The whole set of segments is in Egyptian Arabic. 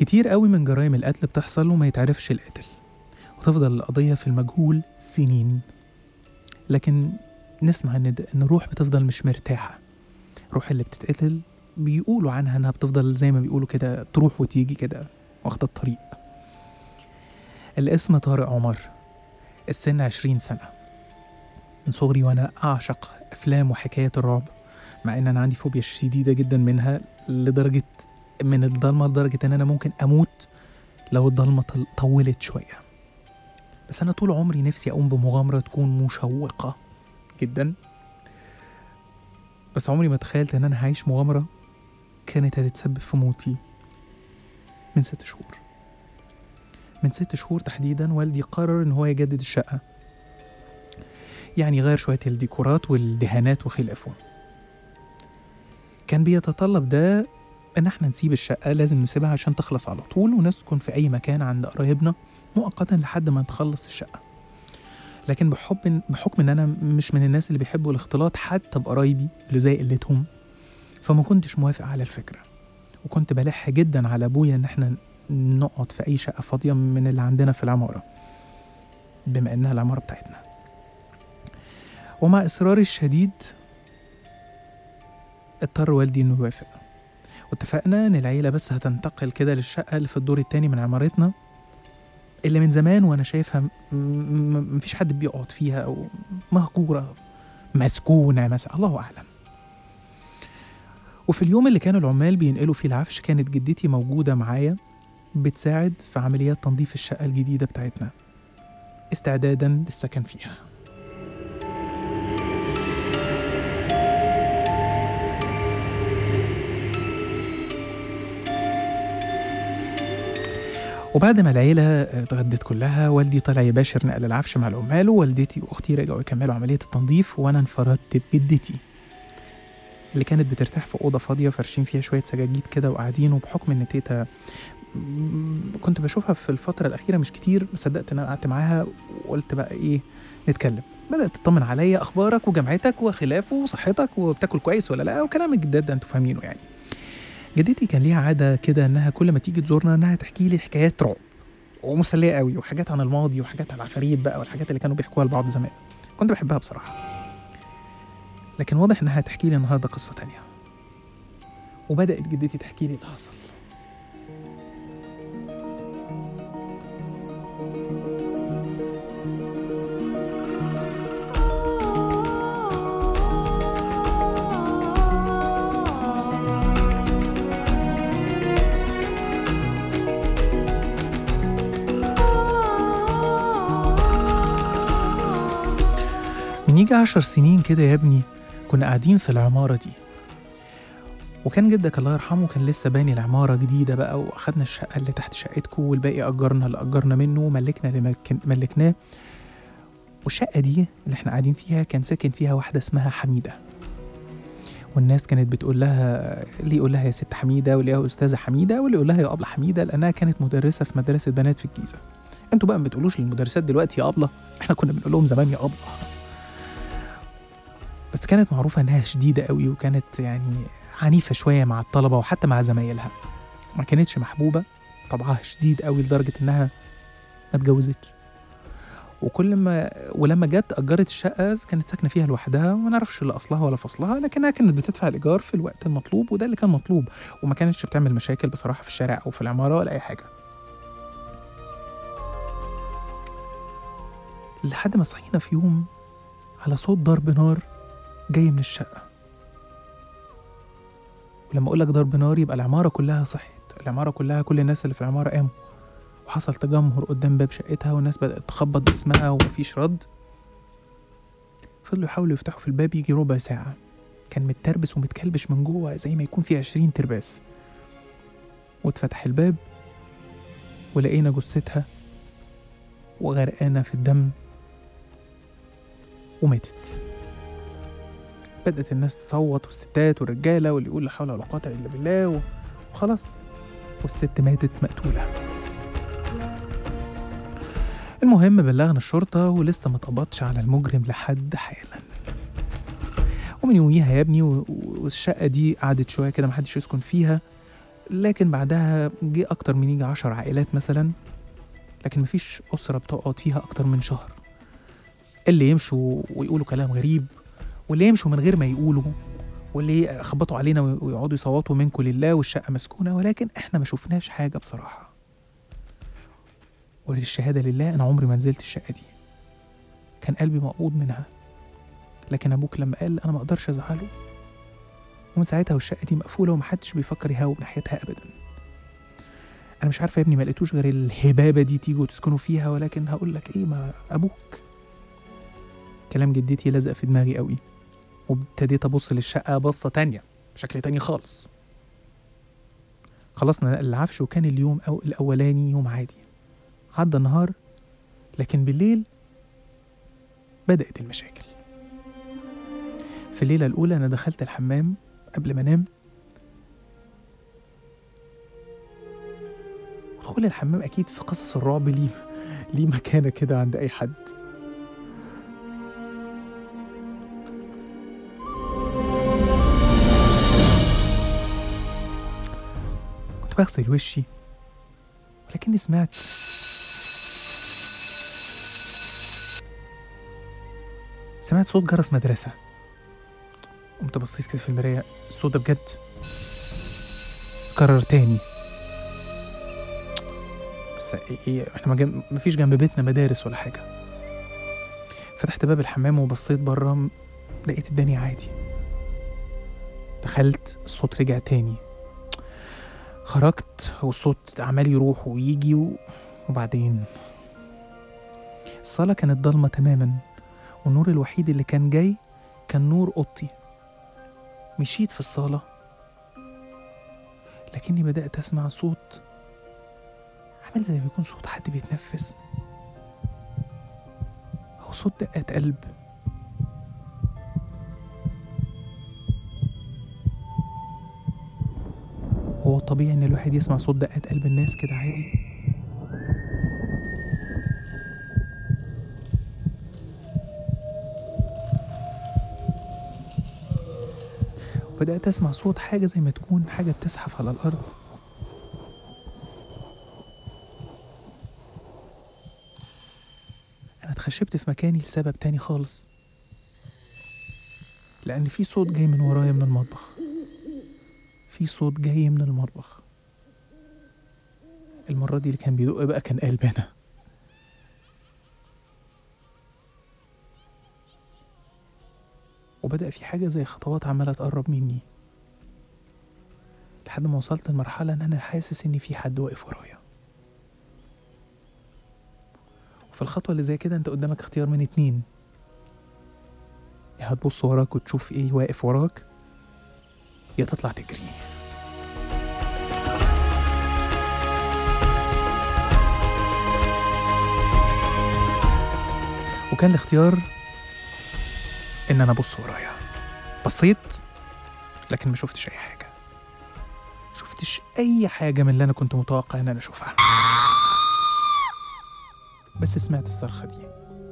كتير قوي من جرائم القتل بتحصل وما يتعرفش القاتل وتفضل القضية في المجهول سنين لكن نسمع ان ان الروح بتفضل مش مرتاحة الروح اللي بتتقتل بيقولوا عنها انها بتفضل زي ما بيقولوا كده تروح وتيجي كده واخدة الطريق الاسم طارق عمر السن عشرين سنة من صغري وانا اعشق افلام وحكايات الرعب مع ان انا عندي فوبيا شديدة جدا منها لدرجة من الضلمة لدرجة ان انا ممكن اموت لو الضلمة طل- طولت شوية بس انا طول عمري نفسي اقوم بمغامرة تكون مشوقة جدا بس عمري ما تخيلت ان انا هعيش مغامرة كانت هتتسبب في موتي من ست شهور من ست شهور تحديدا والدي قرر ان هو يجدد الشقة يعني غير شوية الديكورات والدهانات وخلافه كان بيتطلب ده ان احنا نسيب الشقة لازم نسيبها عشان تخلص على طول ونسكن في اي مكان عند قرايبنا مؤقتا لحد ما نخلص الشقة لكن بحب بحكم ان انا مش من الناس اللي بيحبوا الاختلاط حتى بقرايبي اللي زي قلتهم فما كنتش موافق على الفكرة وكنت بلح جدا على ابويا ان احنا نقعد في اي شقة فاضية من اللي عندنا في العمارة بما انها العمارة بتاعتنا ومع اصراري الشديد اضطر والدي انه يوافق واتفقنا ان العيلة بس هتنتقل كده للشقة اللي في الدور التاني من عمارتنا اللي من زمان وانا شايفها م- م- مفيش حد بيقعد فيها او مهجورة مسكونة مثلا الله اعلم وفي اليوم اللي كانوا العمال بينقلوا فيه العفش كانت جدتي موجودة معايا بتساعد في عمليات تنظيف الشقة الجديدة بتاعتنا استعدادا للسكن فيها وبعد ما العيلة اتغدت كلها والدي طلع يباشر نقل العفش مع العمال ووالدتي وأختي رجعوا يكملوا عملية التنظيف وأنا انفردت بجدتي اللي كانت بترتاح في أوضة فاضية فرشين فيها شوية سجاجيد كده وقاعدين وبحكم إن تيتا م- كنت بشوفها في الفترة الأخيرة مش كتير ما صدقت إن أنا قعدت معاها وقلت بقى إيه نتكلم بدأت تطمن عليا أخبارك وجامعتك وخلافه وصحتك وبتاكل كويس ولا لا وكلام الجداد ده أنتوا فاهمينه يعني جدتي كان ليها عادة كده إنها كل ما تيجي تزورنا إنها تحكي لي حكايات رعب ومسلية قوي وحاجات عن الماضي وحاجات عن العفاريت بقى والحاجات اللي كانوا بيحكوها لبعض زمان كنت بحبها بصراحة لكن واضح إنها هتحكي لي النهاردة قصة تانية وبدأت جدتي تحكي لي اللي حصل من يجي عشر سنين كده يا ابني كنا قاعدين في العمارة دي وكان جدك الله يرحمه كان لسه باني العمارة جديدة بقى وأخدنا الشقة اللي تحت شقتكم والباقي أجرنا اللي أجرنا منه وملكنا اللي ملك- ملكناه والشقة دي اللي احنا قاعدين فيها كان ساكن فيها واحدة اسمها حميدة والناس كانت بتقول لها اللي يقول لها يا ست حميدة واللي يقول أستاذة حميدة واللي يقول لها يا أبلة حميدة لأنها كانت مدرسة في مدرسة بنات في الجيزة انتوا بقى ما بتقولوش للمدرسات دلوقتي يا أبلة احنا كنا بنقول لهم زمان يا أبلة بس كانت معروفة إنها شديدة قوي وكانت يعني عنيفة شوية مع الطلبة وحتى مع زمايلها ما كانتش محبوبة طبعها شديد قوي لدرجة إنها ما اتجوزتش وكل ما ولما جت أجرت الشقة كانت ساكنة فيها لوحدها وما نعرفش لا أصلها ولا فصلها لكنها كانت بتدفع الإيجار في الوقت المطلوب وده اللي كان مطلوب وما كانتش بتعمل مشاكل بصراحة في الشارع أو في العمارة ولا أي حاجة لحد ما صحينا في يوم على صوت ضرب نار جاي من الشقة ولما أقول لك ضرب نار يبقى العمارة كلها صحت العمارة كلها كل الناس اللي في العمارة قاموا وحصل تجمهر قدام باب شقتها والناس بدأت تخبط باسمها ومفيش رد فضلوا يحاولوا يفتحوا في الباب يجي ربع ساعة كان متربس ومتكلبش من جوه زي ما يكون فيه عشرين ترباس واتفتح الباب ولقينا جثتها وغرقانة في الدم وماتت بدأت الناس تصوت والستات والرجالة واللي يقول لا حول ولا قوة إلا بالله و- وخلاص والست ماتت مقتولة المهم بلغنا الشرطة ولسه ما اتقبضش على المجرم لحد حالا ومن يوميها يا ابني و- و- والشقة دي قعدت شوية كده محدش يسكن فيها لكن بعدها جه أكتر من يجي عشر عائلات مثلا لكن مفيش أسرة بتقعد فيها أكتر من شهر اللي يمشوا ويقولوا كلام غريب واللي يمشوا من غير ما يقولوا واللي يخبطوا علينا ويقعدوا يصوتوا منكم لله والشقة مسكونة ولكن احنا ما شفناش حاجة بصراحة وللشهادة لله أنا عمري ما نزلت الشقة دي كان قلبي مقبوض منها لكن أبوك لما قال أنا ما أقدرش أزعله ومن ساعتها والشقة دي مقفولة ومحدش بيفكر يهاوب ناحيتها أبدا أنا مش عارفة يا ابني ما لقيتوش غير الهبابة دي تيجوا تسكنوا فيها ولكن هقول لك إيه ما أبوك كلام جدتي لزق في دماغي قوي وابتديت أبص للشقة بصة تانية بشكل تاني خالص خلصنا نقل العفش وكان اليوم أو الأولاني يوم عادي عدى النهار لكن بالليل بدأت المشاكل في الليلة الأولى أنا دخلت الحمام قبل ما أنام دخول الحمام أكيد في قصص الرعب ليه ليه مكانة كده عند أي حد كنت بغسل وشي ولكني سمعت سمعت صوت جرس مدرسة قمت بصيت كده في المراية الصوت ده بجد كرر تاني بس إيه إيه احنا ما جنب مفيش جنب بيتنا مدارس ولا حاجة فتحت باب الحمام وبصيت بره م- لقيت الدنيا عادي دخلت الصوت رجع تاني خرجت والصوت عمال يروح ويجي و... وبعدين الصالة كانت ضلمة تماما والنور الوحيد اللي كان جاي كان نور أوضتي مشيت في الصالة لكني بدأت أسمع صوت عامل زي ما يكون صوت حد بيتنفس أو صوت دقات قلب هو طبيعي إن الواحد يسمع صوت دقات قلب الناس كده عادي وبدأت أسمع صوت حاجة زي ما تكون حاجة بتزحف على الأرض أنا اتخشبت في مكاني لسبب تاني خالص لأن في صوت جاي من ورايا من المطبخ في صوت جاي من المطبخ المرة دي اللي كان بيدق بقى كان قلبي أنا وبدأ في حاجة زي خطوات عمالة تقرب مني لحد ما وصلت لمرحلة إن أنا حاسس إن في حد واقف ورايا وفي الخطوة اللي زي كده أنت قدامك اختيار من اتنين يا هتبص وراك وتشوف إيه واقف وراك يا تطلع تجري وكان الاختيار ان انا ابص ورايا بصيت لكن ما شفتش اي حاجه شفتش اي حاجه من اللي انا كنت متوقع ان انا اشوفها بس سمعت الصرخه دي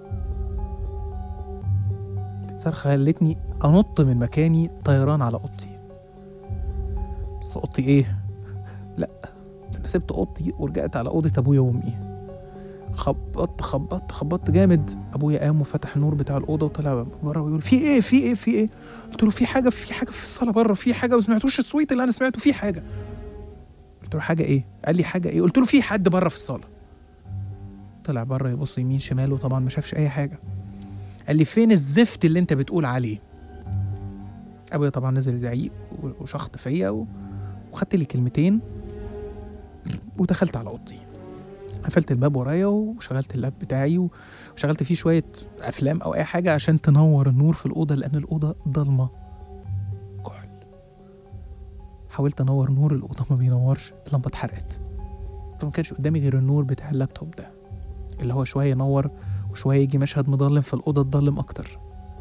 صرخه خلتني انط من مكاني طيران على اوضتي بس اوضتي ايه لا ده انا سبت اوضتي ورجعت على اوضه ابويا وامي خبطت خبطت خبطت جامد ابويا قام وفتح النور بتاع الاوضه وطلع بره ويقول في ايه في ايه في ايه قلت له في حاجه في حاجه في الصاله بره في حاجه ما سمعتوش الصويت اللي انا سمعته في حاجه قلت له حاجه ايه قال لي حاجه ايه قلت له في حد بره في الصاله طلع بره يبص يمين شمال وطبعا ما شافش اي حاجه قال لي فين الزفت اللي انت بتقول عليه ابويا طبعا نزل زعيق وشخط فيا و... وخدت لي كلمتين ودخلت على اوضتي قفلت الباب ورايا وشغلت اللاب بتاعي وشغلت فيه شوية أفلام أو أي حاجة عشان تنور النور في الأوضة لأن الأوضة ضلمة كحل حاولت أنور نور الأوضة ما بينورش اللمبة اتحرقت فما كانش قدامي غير النور بتاع اللابتوب ده اللي هو شوية ينور وشوية يجي مشهد مظلم في الأوضة تضلم أكتر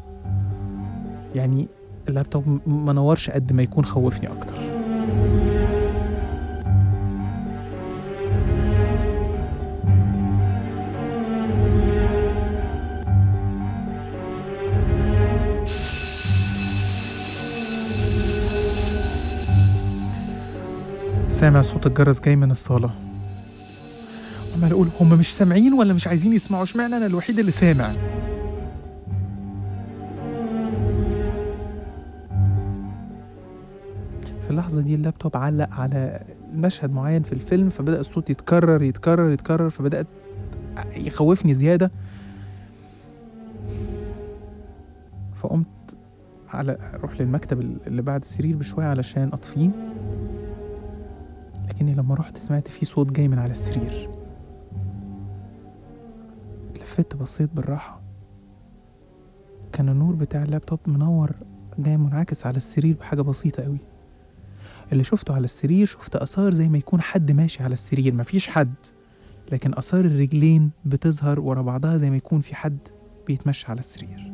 يعني اللابتوب م- ما نورش قد ما يكون خوفني أكتر سامع صوت الجرس جاي من الصالة عمال أقول هم مش سامعين ولا مش عايزين يسمعوا اشمعنى أنا الوحيد اللي سامع في اللحظة دي اللابتوب علق على مشهد معين في الفيلم فبدأ الصوت يتكرر يتكرر يتكرر فبدأت يخوفني زيادة فقمت على اروح للمكتب اللي بعد السرير بشويه علشان اطفيه لكني لما رحت سمعت فيه صوت جاي من على السرير اتلفت بصيت بالراحه كان النور بتاع اللابتوب منور جاي منعكس على السرير بحاجه بسيطه قوي اللي شفته على السرير شفت اثار زي ما يكون حد ماشي على السرير مفيش حد لكن اثار الرجلين بتظهر ورا بعضها زي ما يكون في حد بيتمشى على السرير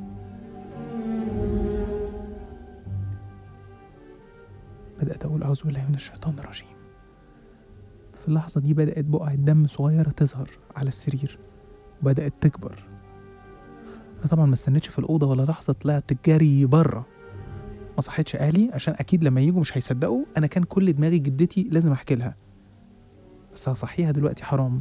بدأت أقول أعوذ بالله من الشيطان الرجيم في اللحظة دي بدأت بقعة دم صغيرة تظهر على السرير وبدأت تكبر أنا طبعا ما استنيتش في الأوضة ولا لحظة طلعت جري بره ما صحيتش أهلي عشان أكيد لما يجوا مش هيصدقوا أنا كان كل دماغي جدتي لازم أحكي لها بس هصحيها دلوقتي حرام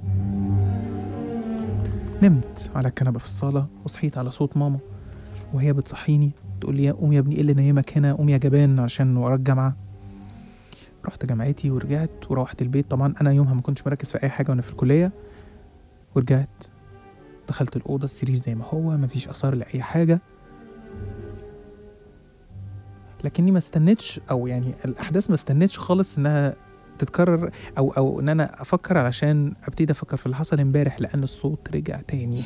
نمت على الكنبة في الصالة وصحيت على صوت ماما وهي بتصحيني تقول لي قوم يا ابني ايه اللي نايمك هنا قوم يا جبان عشان وراك جامعه رحت جامعتي ورجعت وروحت البيت طبعا انا يومها ما كنتش مركز في اي حاجه وانا في الكليه ورجعت دخلت الاوضه السرير زي ما هو مفيش اثار لاي حاجه لكني ما استنيتش او يعني الاحداث ما استنيتش خالص انها تتكرر او او ان انا افكر علشان ابتدي افكر في اللي حصل امبارح لان الصوت رجع تاني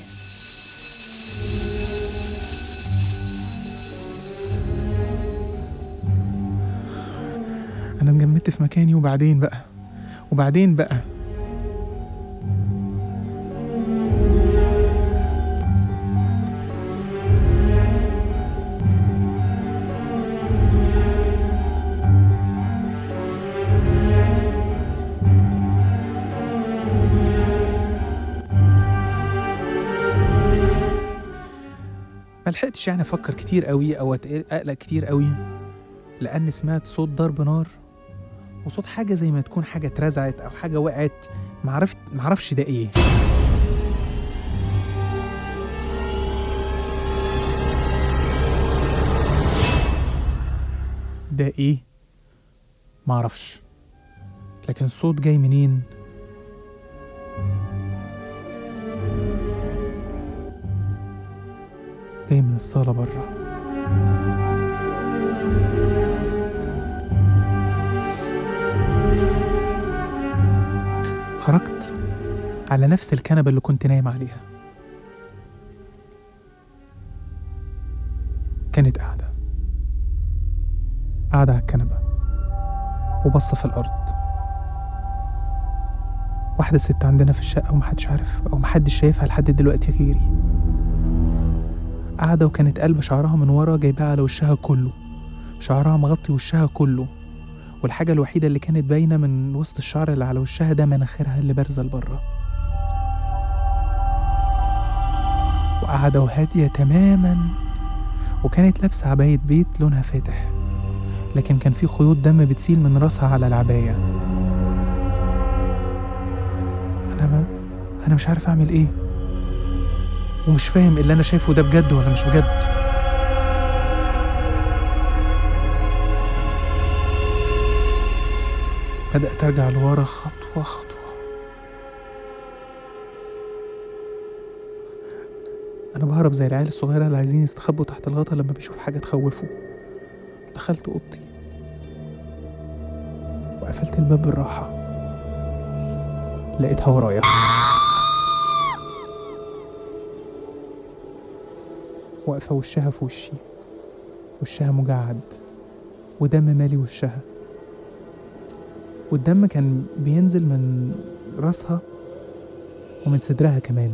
انا انجمدت في مكاني وبعدين بقى وبعدين بقى ما لحقتش يعني افكر كتير قوي او أتقل- اقلق كتير قوي لان سمعت صوت ضرب نار وصوت حاجه زي ما تكون حاجه اترزعت او حاجه وقعت معرفت معرفش ده ايه ده ايه معرفش لكن الصوت جاي منين جاي من الصاله بره خرجت على نفس الكنبة اللي كنت نايم عليها كانت قاعدة قاعدة على الكنبة وبصة في الأرض واحدة ست عندنا في الشقة ومحدش عارف أو محدش شايفها لحد دلوقتي غيري قاعدة وكانت قلب شعرها من ورا جايباه على وشها كله شعرها مغطي وشها كله والحاجة الوحيدة اللي كانت باينة من وسط الشعر اللي على وشها ده مناخيرها اللي بارزة لبره وقاعدة وهادية تماما وكانت لابسة عباية بيت لونها فاتح لكن كان في خيوط دم بتسيل من راسها على العباية أنا ما أنا مش عارف أعمل إيه ومش فاهم اللي أنا شايفه ده بجد ولا مش بجد بدأت أرجع لورا خطوة خطوة أنا بهرب زي العيال الصغيرة اللي عايزين يستخبوا تحت الغطا لما بيشوف حاجة تخوفه دخلت أوضتي وقفلت الباب بالراحة لقيتها ورايا واقفة وشها في وشي وشها مجعد ودم مالي وشها والدم كان بينزل من راسها ومن صدرها كمان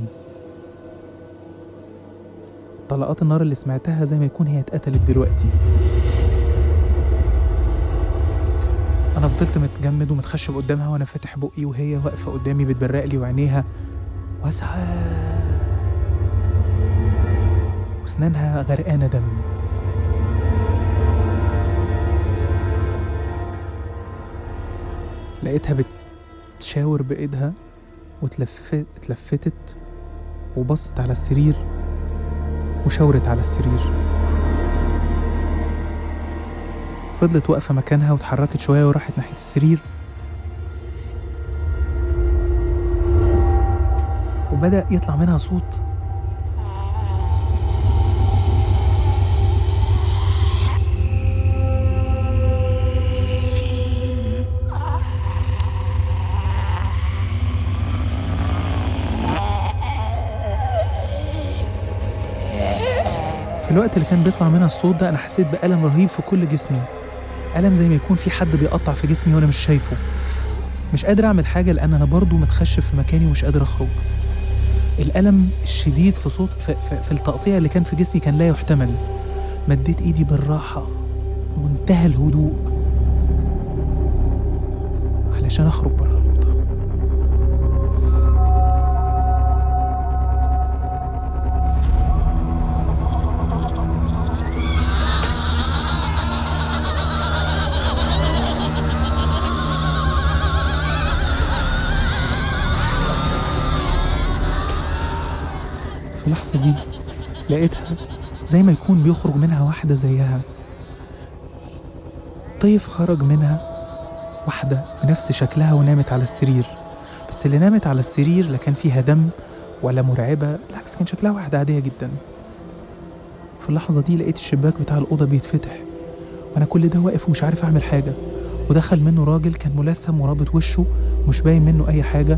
طلقات النار اللي سمعتها زي ما يكون هي اتقتلت دلوقتي انا فضلت متجمد ومتخشب قدامها وانا فاتح بقي وهي واقفه قدامي بتبرق لي وعينيها واسعه واسنانها غرقانه دم لقيتها بتشاور بإيدها وتلفت اتلفتت وبصت على السرير وشاورت على السرير فضلت واقفة مكانها واتحركت شوية وراحت ناحية السرير وبدأ يطلع منها صوت في الوقت اللي كان بيطلع منها الصوت ده انا حسيت بألم رهيب في كل جسمي ألم زي ما يكون في حد بيقطع في جسمي وانا مش شايفه مش قادر اعمل حاجة لان انا برضو متخشب في مكاني ومش قادر اخرج الألم الشديد في صوت في, في, في التقطيع اللي كان في جسمي كان لا يحتمل مديت ايدي بالراحة وانتهى الهدوء علشان اخرج بره الأوضة في اللحظة دي لقيتها زي ما يكون بيخرج منها واحدة زيها طيف خرج منها واحدة بنفس شكلها ونامت على السرير بس اللي نامت على السرير لا كان فيها دم ولا مرعبة بالعكس كان شكلها واحدة عادية جدا في اللحظة دي لقيت الشباك بتاع الأوضة بيتفتح وأنا كل ده واقف ومش عارف أعمل حاجة ودخل منه راجل كان ملثم ورابط وشه مش باين منه أي حاجة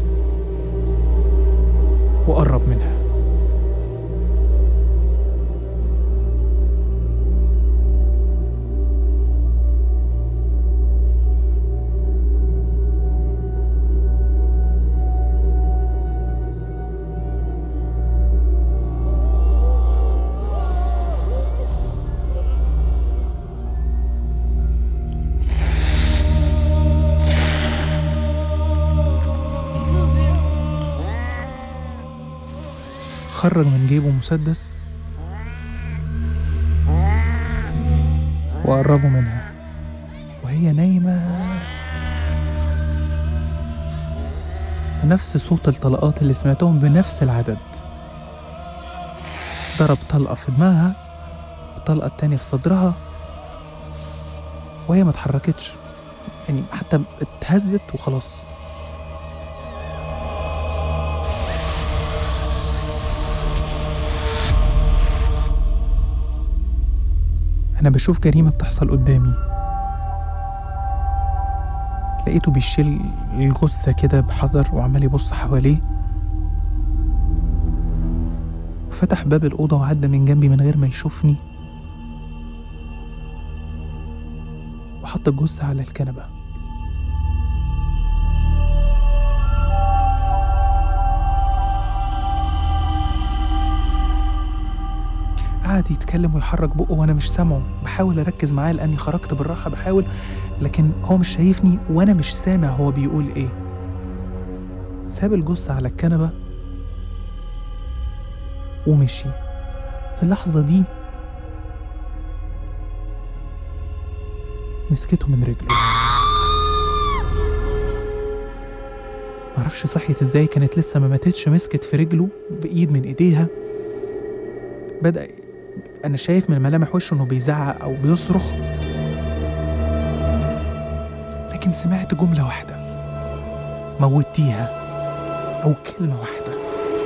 وقرب منها خرج من جيبه مسدس وقربه منها وهي نايمة ونفس صوت الطلقات اللي سمعتهم بنفس العدد ضرب طلقة في دماغها والطلقة التانية في صدرها وهي ما اتحركتش يعني حتى اتهزت وخلاص أنا بشوف جريمة بتحصل قدامي لقيته بيشيل الجثة كده بحذر وعمال يبص حواليه وفتح باب الأوضة وعدى من جنبي من غير ما يشوفني وحط الجثة على الكنبة قعد يتكلم ويحرك بقه وانا مش سامعه بحاول اركز معاه لاني خرجت بالراحه بحاول لكن هو مش شايفني وانا مش سامع هو بيقول ايه ساب الجثه على الكنبه ومشي في اللحظه دي مسكته من رجله معرفش صحيت ازاي كانت لسه ما ماتتش مسكت في رجله بايد من ايديها بدأ أنا شايف من ملامح وشه إنه بيزعق أو بيصرخ لكن سمعت جملة واحدة موتيها أو كلمة واحدة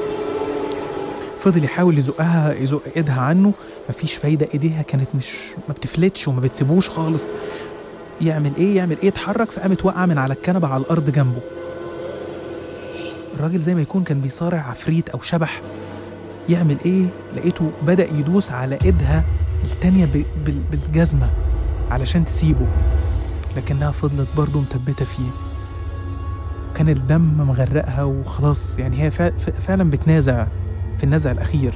فضل يحاول يزقها يزق ايدها عنه مفيش فايدة ايديها كانت مش ما بتفلتش وما بتسيبوش خالص يعمل ايه يعمل ايه اتحرك فقامت واقعة من على الكنبة على الأرض جنبه الراجل زي ما يكون كان بيصارع عفريت أو شبح يعمل ايه لقيته بدأ يدوس على ايدها التانية ب- بال- بالجزمة علشان تسيبه لكنها فضلت برضه مثبتة فيه كان الدم مغرقها وخلاص يعني هي فع- ف- فعلا بتنازع في النزع الأخير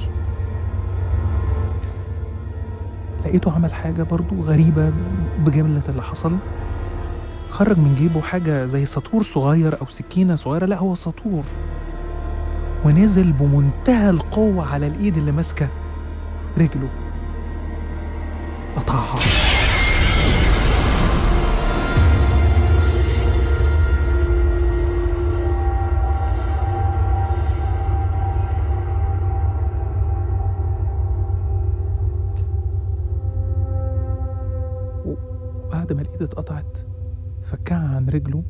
لقيته عمل حاجة برضه غريبة بجملة اللي حصل خرج من جيبه حاجة زي سطور صغير أو سكينة صغيرة لا هو سطور ونزل بمنتهى القوة على الإيد اللي ماسكة رجله قطعها ايدي اتقطعت فكها عن رجله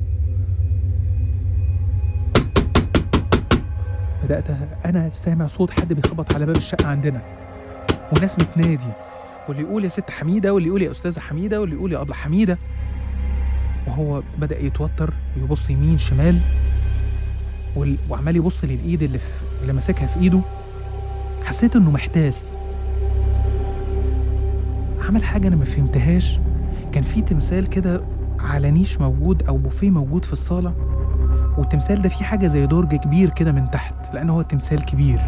بدأت أنا سامع صوت حد بيخبط على باب الشقة عندنا وناس بتنادي واللي يقول يا ست حميدة واللي يقول يا أستاذة حميدة واللي يقول يا أبلة حميدة وهو بدأ يتوتر ويبص يمين شمال وال- وعمال يبص للإيد اللي, في اللي ماسكها في إيده حسيت إنه محتاس عمل حاجة أنا ما فهمتهاش كان في تمثال كده على نيش موجود أو بوفيه موجود في الصالة والتمثال ده فيه حاجة زي درج كبير كده من تحت لأن هو تمثال كبير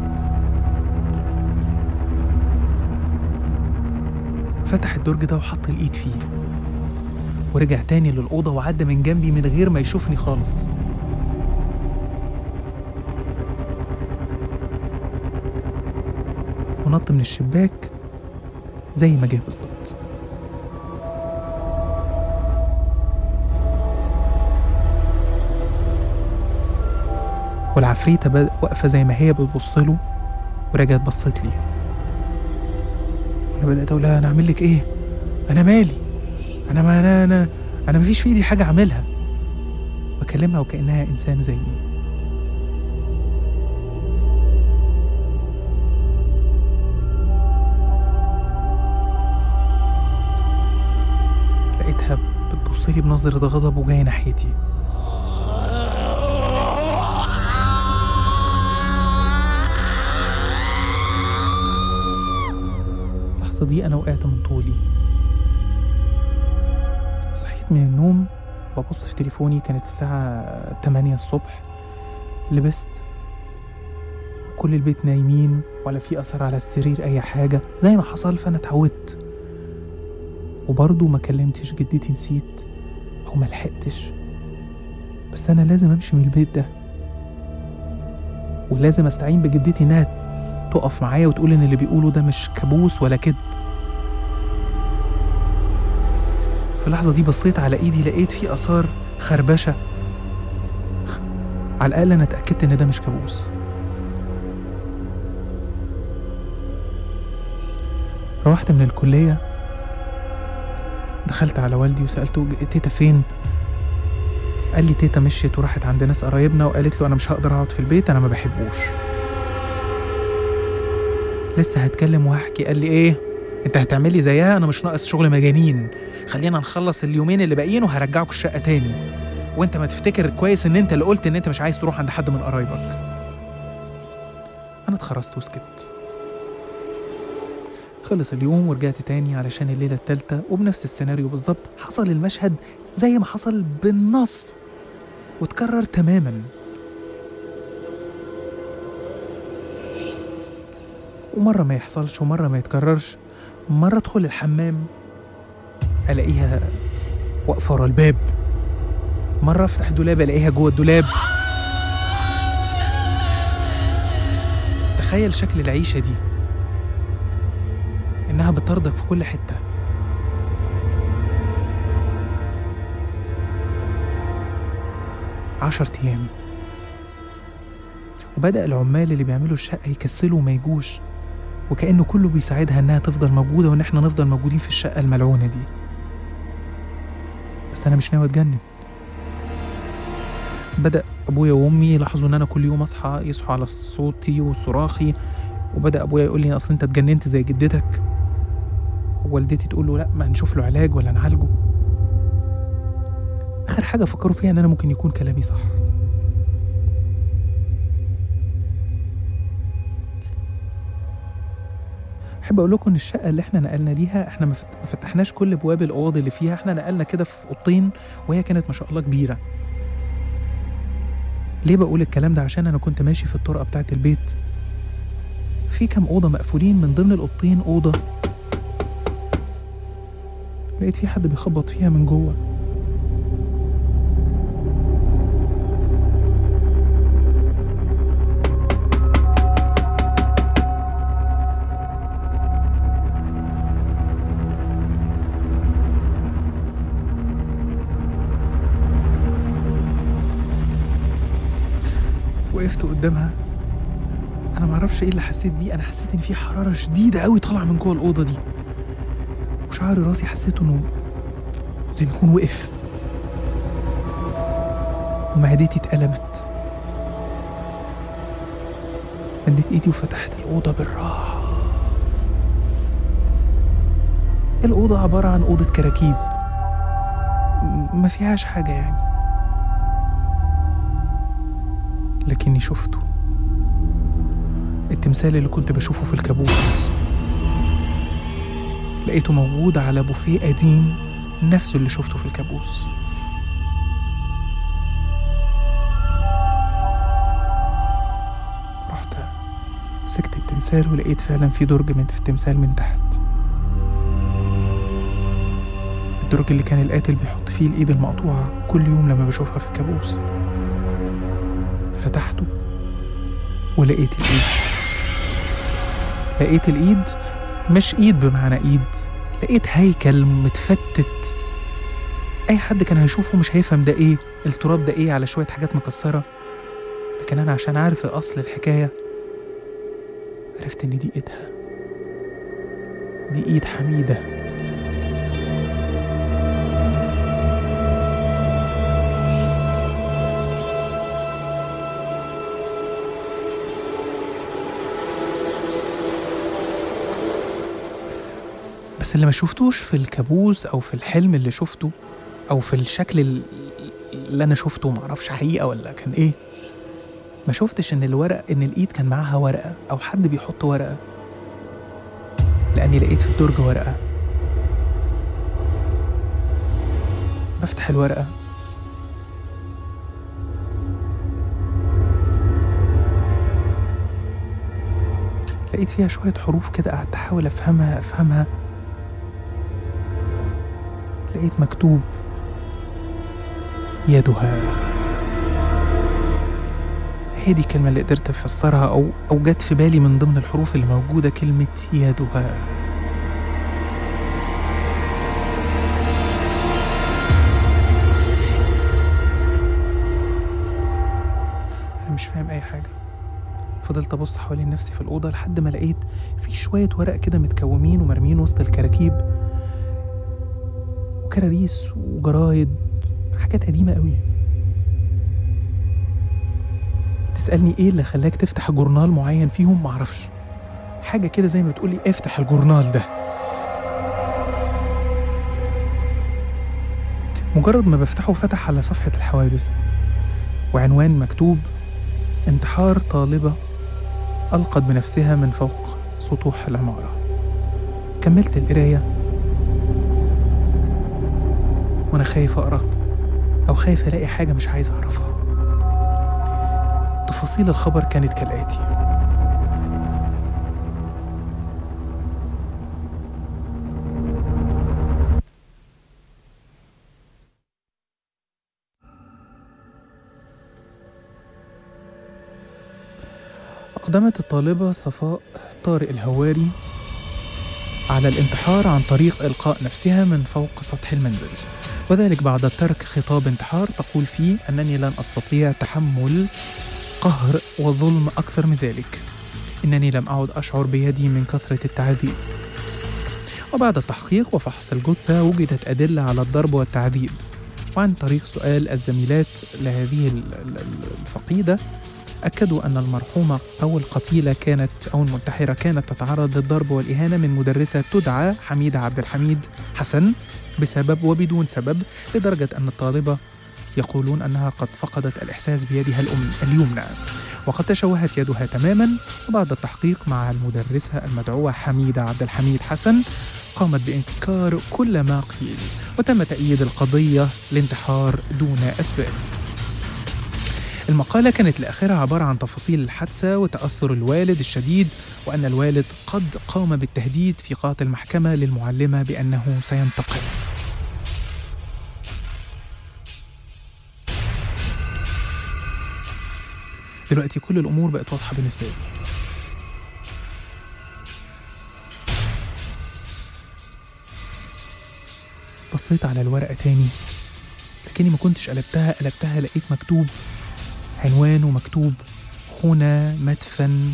فتح الدرج ده وحط الإيد فيه ورجع تاني للأوضة وعدى من جنبي من غير ما يشوفني خالص ونط من الشباك زي ما جه بالظبط والعفريتة بد- واقفة زي ما هي بتبص له ورجعت بصت لي أنا بدأت أقول لها أنا أعمل لك إيه؟ أنا مالي؟ أنا ما أنا أنا أنا مفيش في إيدي حاجة أعملها بكلمها وكأنها إنسان زيي لقيتها بتبص لي بنظرة غضب وجاية ناحيتي اللحظة دي أنا وقعت من طولي صحيت من النوم ببص في تليفوني كانت الساعة 8 الصبح لبست كل البيت نايمين ولا في أثر على السرير أي حاجة زي ما حصل فأنا اتعودت وبرضه ما كلمتش جدتي نسيت أو ما لحقتش بس أنا لازم أمشي من البيت ده ولازم أستعين بجدتي إنها تقف معايا وتقول إن اللي بيقوله ده مش كابوس ولا كذب في اللحظة دي بصيت على إيدي لقيت في آثار خربشة على الأقل أنا اتأكدت إن ده مش كابوس روحت من الكلية دخلت على والدي وسألته "ج- تيتا فين؟ قال لي تيتا مشيت وراحت عند ناس قرايبنا وقالت له أنا مش هقدر أقعد في البيت أنا ما بحبوش لسه هتكلم وهحكي قال لي إيه؟ أنت هتعملي زيها أنا مش ناقص شغل مجانين خلينا نخلص اليومين اللي باقيين وهرجعك الشقة تاني وأنت ما تفتكر كويس إن أنت اللي قلت إن أنت مش عايز تروح عند حد من قرايبك أنا اتخرجت وسكت خلص اليوم ورجعت تاني علشان الليلة التالتة وبنفس السيناريو بالظبط حصل المشهد زي ما حصل بالنص وتكرر تماما ومرة ما يحصلش ومرة ما يتكررش مرة ادخل الحمام الاقيها واقفة ورا الباب مرة افتح دولاب الاقيها جوه الدولاب تخيل شكل العيشة دي إنها بتطاردك في كل حتة عشر أيام وبدأ العمال اللي بيعملوا الشقة يكسلوا وما يجوش وكأنه كله بيساعدها إنها تفضل موجودة وإن إحنا نفضل موجودين في الشقة الملعونة دي بس أنا مش ناوي أتجنن بدأ أبويا وأمي يلاحظوا إن أنا كل يوم أصحى يصحوا على صوتي وصراخي وبدأ أبويا يقول لي أصل أنت اتجننت زي جدتك ووالدتي تقول له لا ما نشوف له علاج ولا نعالجه آخر حاجة فكروا فيها إن أنا ممكن يكون كلامي صح احب اقول لكم ان الشقه اللي احنا نقلنا ليها احنا ما فت- ما فتحناش كل ابواب الاوض اللي فيها احنا نقلنا كده في اوضتين وهي كانت ما شاء الله كبيره ليه بقول الكلام ده عشان انا كنت ماشي في الطرقه بتاعه البيت في كام اوضه مقفولين من ضمن الاوضتين اوضه لقيت في حد بيخبط فيها من جوه وقفت قدامها انا معرفش ايه اللي حسيت بيه انا حسيت ان في حراره شديده قوي طالعه من جوه الاوضه دي وشعر راسي حسيت انه زي ما يكون وقف ومعدتي اتقلبت مديت ايدي وفتحت الأوضة بالراحة الأوضة عبارة عن أوضة كراكيب م- ما فيهاش حاجة يعني لكني شفته التمثال اللي كنت بشوفه في الكابوس لقيته موجود على بوفيه قديم نفسه اللي شفته في الكابوس رحت مسكت التمثال ولقيت فعلا في درج من في التمثال من تحت الدرج اللي كان القاتل بيحط فيه الإيد المقطوعة كل يوم لما بشوفها في الكابوس فتحته ولقيت الإيد لقيت الإيد مش إيد بمعنى إيد لقيت هيكل متفتت أي حد كان هيشوفه مش هيفهم ده إيه التراب ده إيه على شوية حاجات مكسرة لكن أنا عشان عارف أصل الحكاية عرفت إن دي إيدها دي إيد حميدة بس اللي ما شفتوش في الكابوس او في الحلم اللي شفته او في الشكل ال- اللي انا شفته معرفش حقيقه ولا كان ايه ما شفتش ان الورق ان الايد كان معاها ورقه او حد بيحط ورقه لاني لقيت في الدرج ورقه بفتح الورقه لقيت فيها شويه حروف كده قعدت احاول افهمها افهمها لقيت مكتوب يدها هي دي الكلمة اللي قدرت أفسرها أو أو جت في بالي من ضمن الحروف اللي موجودة كلمة يدها أنا مش فاهم أي حاجة فضلت أبص حوالين نفسي في الأوضة لحد ما لقيت في شوية ورق كده متكومين ومرميين وسط الكراكيب وكراريس وجرايد حاجات قديمة قوي تسألني ايه اللي خلاك تفتح جورنال معين فيهم معرفش حاجة كده زي ما بتقولي افتح الجورنال ده مجرد ما بفتحه فتح على صفحة الحوادث وعنوان مكتوب انتحار طالبة ألقت بنفسها من فوق سطوح العمارة كملت القراية وأنا خايف أقرأ أو خايف ألاقي حاجة مش عايز أعرفها تفاصيل الخبر كانت كالآتي أقدمت الطالبة صفاء طارق الهواري على الانتحار عن طريق إلقاء نفسها من فوق سطح المنزل وذلك بعد ترك خطاب انتحار تقول فيه أنني لن أستطيع تحمل قهر وظلم أكثر من ذلك إنني لم أعد أشعر بيدي من كثرة التعذيب وبعد التحقيق وفحص الجثة وجدت أدلة على الضرب والتعذيب وعن طريق سؤال الزميلات لهذه ال- ال- ال- الفقيدة أكدوا أن المرحومة أو القتيلة كانت أو المنتحرة كانت تتعرض للضرب والإهانة من مدرسة تدعى حميدة عبد الحميد حسن بسبب وبدون سبب لدرجة أن الطالبة يقولون أنها قد فقدت الإحساس بيدها الأم اليمنى وقد تشوهت يدها تماما وبعد التحقيق مع المدرسة المدعوة حميدة عبد الحميد حسن قامت بإنكار كل ما قيل وتم تأييد القضية لانتحار دون أسباب المقالة كانت لآخرها عبارة عن تفاصيل الحادثة وتأثر الوالد الشديد وأن الوالد قد قام بالتهديد في قاعة المحكمة للمعلمة بأنه سينتقم دلوقتي كل الأمور بقت واضحة بالنسبة لي بصيت على الورقة تاني لكني ما كنتش قلبتها قلبتها لقيت مكتوب عنوان ومكتوب هنا مدفن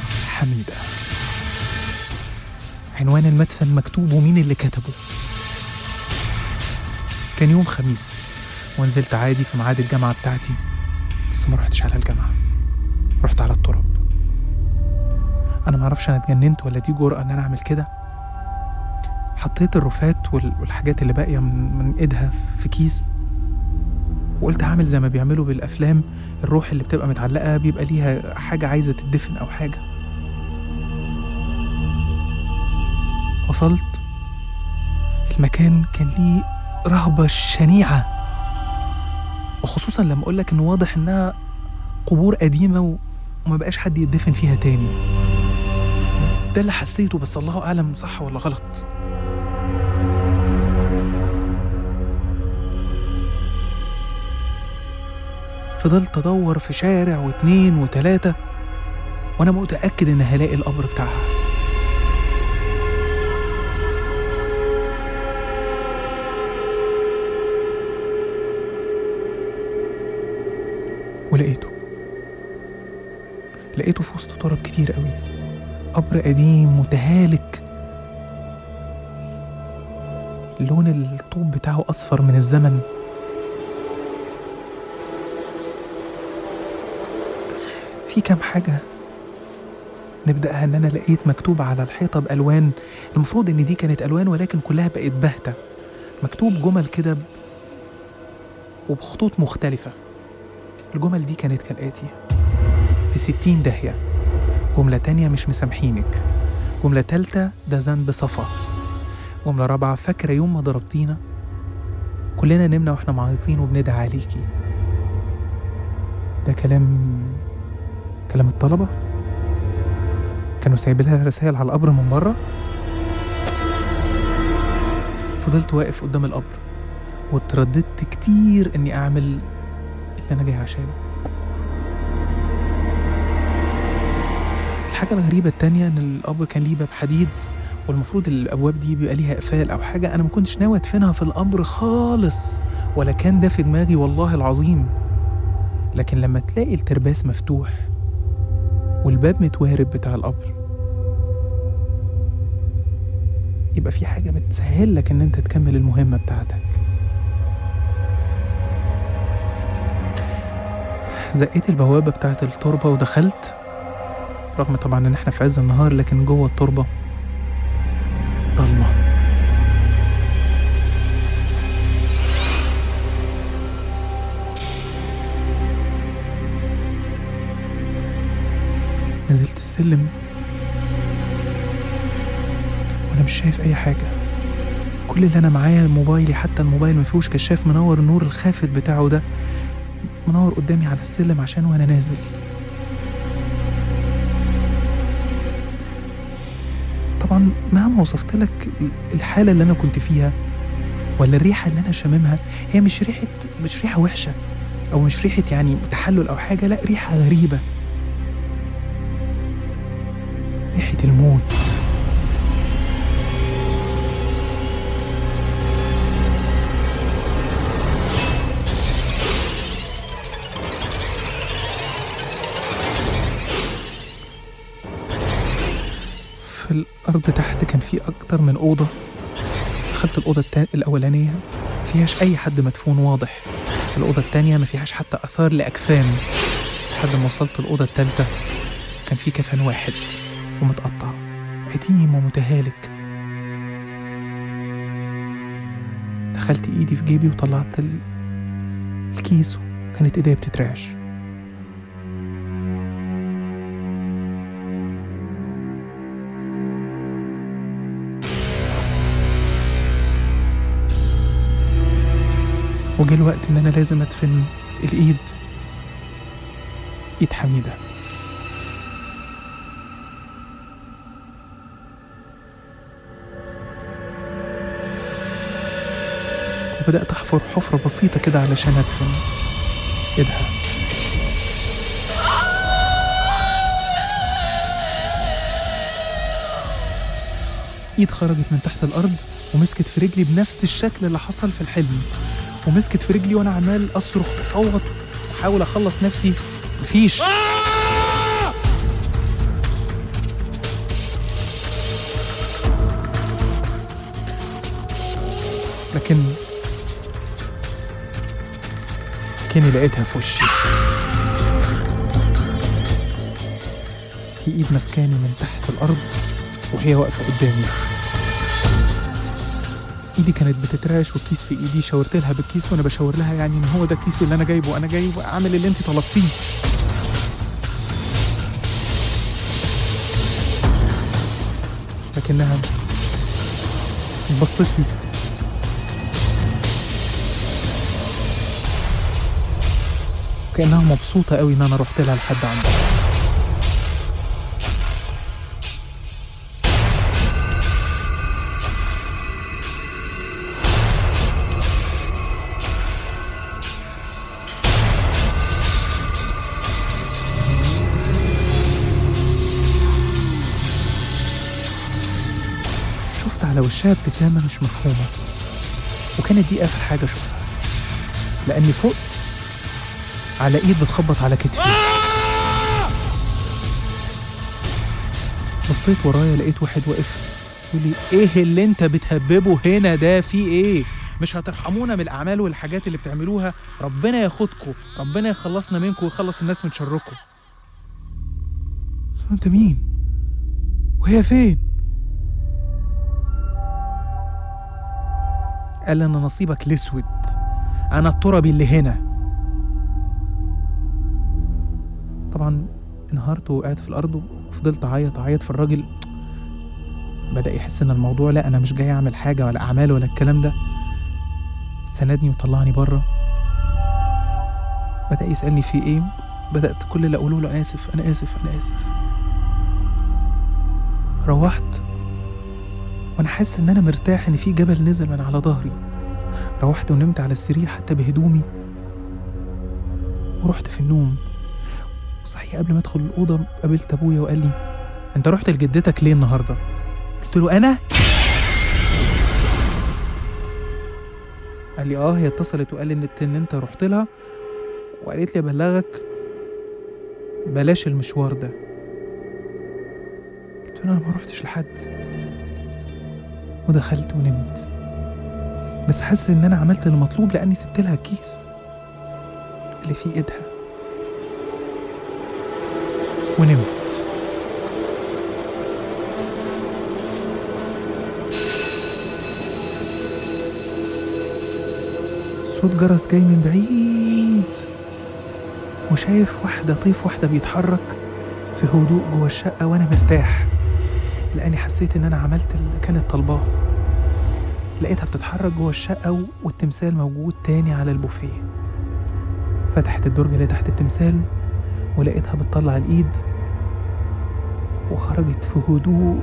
حميدة عنوان المدفن مكتوب ومين اللي كتبه كان يوم خميس ونزلت عادي في ميعاد الجامعة بتاعتي بس ما رحتش على الجامعة رحت على التراب أنا معرفش أنا اتجننت ولا دي جرأة إن أنا أعمل كده حطيت الرفات وال- والحاجات اللي باقية من, من إيدها في كيس وقلت هعمل زي ما بيعملوا بالأفلام الروح اللي بتبقى متعلقة بيبقى ليها حاجة عايزة تدفن أو حاجة وصلت المكان كان ليه رهبة شنيعة وخصوصا لما أقولك إنه واضح إنها قبور قديمة و- وما بقاش حد يدفن فيها تاني ده اللي حسيته بس الله أعلم صح ولا غلط فضلت أدور في شارع واتنين وتلاتة وأنا متأكد إن هلاقي القبر بتاعها ولقيته لقيته في وسط تراب كتير قوي قبر قديم متهالك لون الطوب بتاعه أصفر من الزمن في كام حاجة نبدأها إن أنا لقيت مكتوب على الحيطة بألوان المفروض إن دي كانت ألوان ولكن كلها بقت باهتة مكتوب جمل كده ب- وبخطوط مختلفة الجمل دي كانت كالآتي في ستين داهية جملة تانية مش مسامحينك جملة تالتة ده ذنب صفا جملة رابعة فاكرة يوم ما ضربتينا كلنا نمنا واحنا معيطين وبندعي عليكي ده كلام كلام الطلبة كانوا سايبين لها رسائل على القبر من بره فضلت واقف قدام القبر واترددت كتير اني اعمل اللي انا جاي عشانه الحاجة الغريبة التانية ان القبر كان ليه باب حديد والمفروض الابواب دي بيبقى ليها اقفال او حاجة انا ما كنتش ناوي ادفنها في القبر خالص ولا كان ده في دماغي والله العظيم لكن لما تلاقي الترباس مفتوح والباب متوارب بتاع القبر يبقى في حاجة بتسهل لك إن أنت تكمل المهمة بتاعتك زقيت البوابة بتاعت التربة ودخلت رغم طبعا إن إحنا في عز النهار لكن جوه التربة ضلمة نزلت السلم وانا مش شايف اي حاجه كل اللي انا معايا موبايلي حتى الموبايل ما فيهوش كشاف منور النور الخافت بتاعه ده منور قدامي على السلم عشان وانا نازل طبعا مهما وصفت لك الحاله اللي انا كنت فيها ولا الريحه اللي انا شاممها هي مش ريحه مش ريحه وحشه او مش ريحه يعني تحلل او حاجه لا ريحه غريبه ريحة الموت في الأرض تحت كان في أكتر من أوضة دخلت الأوضة التا... الأولانية فيهاش أي حد مدفون واضح الأوضة التانية ما فيهاش حتى أثار لأكفان لحد ما وصلت الأوضة التالتة كان في كفن واحد ومتقطع قديم ومتهالك دخلت ايدي في جيبي وطلعت ال... الكيس وكانت ايديا بتترعش وجه الوقت ان انا لازم ادفن الايد ايد حميده وبدأت أحفر حفرة بسيطة كده علشان أدفن إيدها إيد خرجت من تحت الأرض ومسكت في رجلي بنفس الشكل اللي حصل في الحلم ومسكت في رجلي وأنا عمال أصرخ وأصوت وأحاول أخلص نفسي مفيش لكن كاني لقيتها في وشي في ايد مسكاني من تحت الارض وهي واقفه قدامي ايدي كانت بتترعش والكيس في ايدي شاورت لها بالكيس وانا بشاور لها يعني ان هو ده الكيس اللي انا جايبه انا جاي اعمل اللي انت طلبتيه لكنها بصت لي كأنها مبسوطة قوي إن أنا رحت لها لحد عندها شفت على وشها ابتسامة مش مفهومة وكانت دي آخر حاجة أشوفها لأني فقت على إيد بتخبط على كتفي بصيت ورايا لقيت واحد واقف يقول لي إيه اللي أنت بتهببه هنا ده في إيه؟ مش هترحمونا من الأعمال والحاجات اللي بتعملوها ربنا ياخدكم ربنا يخلصنا منكم ويخلص الناس من شركم أنت مين؟ وهي فين؟ قال انا نصيبك الاسود انا التربي اللي هنا طبعا انهارت وقعت في الارض وفضلت اعيط اعيط في الراجل بدا يحس ان الموضوع لا انا مش جاي اعمل حاجه ولا اعمال ولا الكلام ده سندني وطلعني بره بدا يسالني في ايه بدات كل اللي اقوله له انا اسف انا اسف انا اسف روحت وانا حاسس ان انا مرتاح ان في جبل نزل من على ظهري روحت ونمت على السرير حتى بهدومي ورحت في النوم صحيح قبل ما ادخل الاوضه قابلت ابويا وقال لي انت رحت لجدتك ليه النهارده قلت له انا قال لي اه هي اتصلت وقال ان ان انت رحت لها وقالت لي ابلغك بلاش المشوار ده قلت له انا ما رحتش لحد ودخلت ونمت بس حاسس ان انا عملت المطلوب لاني سبت لها الكيس اللي في ايدها ونمت صوت جرس جاي من بعيد وشايف واحدة طيف واحدة بيتحرك في هدوء جوه الشقة وأنا مرتاح لأني حسيت إن أنا عملت اللي كانت طالباه لقيتها بتتحرك جوه الشقة و- والتمثال موجود تاني على البوفيه فتحت الدرج اللي تحت التمثال ولقيتها بتطلع الإيد وخرجت في هدوء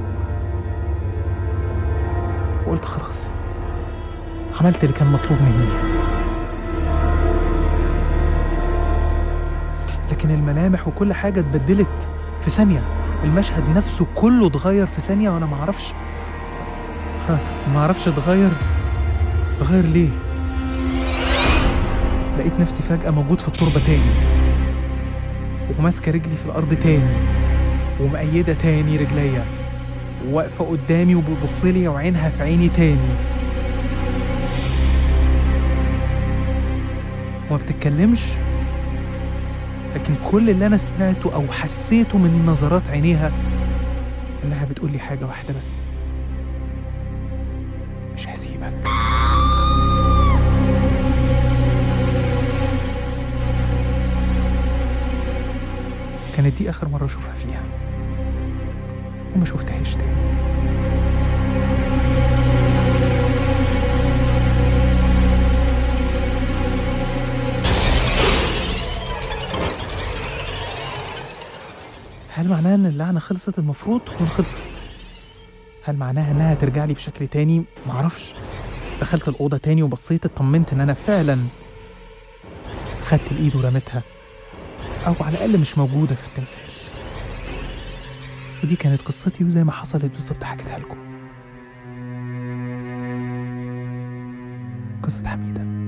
وقلت خلاص عملت اللي كان مطلوب مني لكن الملامح وكل حاجة اتبدلت في ثانية المشهد نفسه كله اتغير في ثانية وأنا معرفش ها معرفش اتغير اتغير ليه لقيت نفسي فجأة موجود في التربة تاني وماسكة رجلي في الأرض تاني ومقيدة تاني رجليا وواقفة قدامي وبتبصلي وعينها في عيني تاني وما بتتكلمش لكن كل اللي أنا سمعته أو حسيته من نظرات عينيها إنها بتقول لي حاجة واحدة بس مش هسيبك كانت دي آخر مرة أشوفها فيها وما شفتهاش تاني هل معناها ان اللعنة خلصت المفروض تكون خلصت هل معناها انها ترجع لي بشكل تاني معرفش دخلت الأوضة تاني وبصيت اطمنت ان انا فعلا خدت الايد ورميتها او على الاقل مش موجودة في التمثال ودي كانت قصتي وزي ما حصلت بالظبط حكيتها لكم قصة حميدة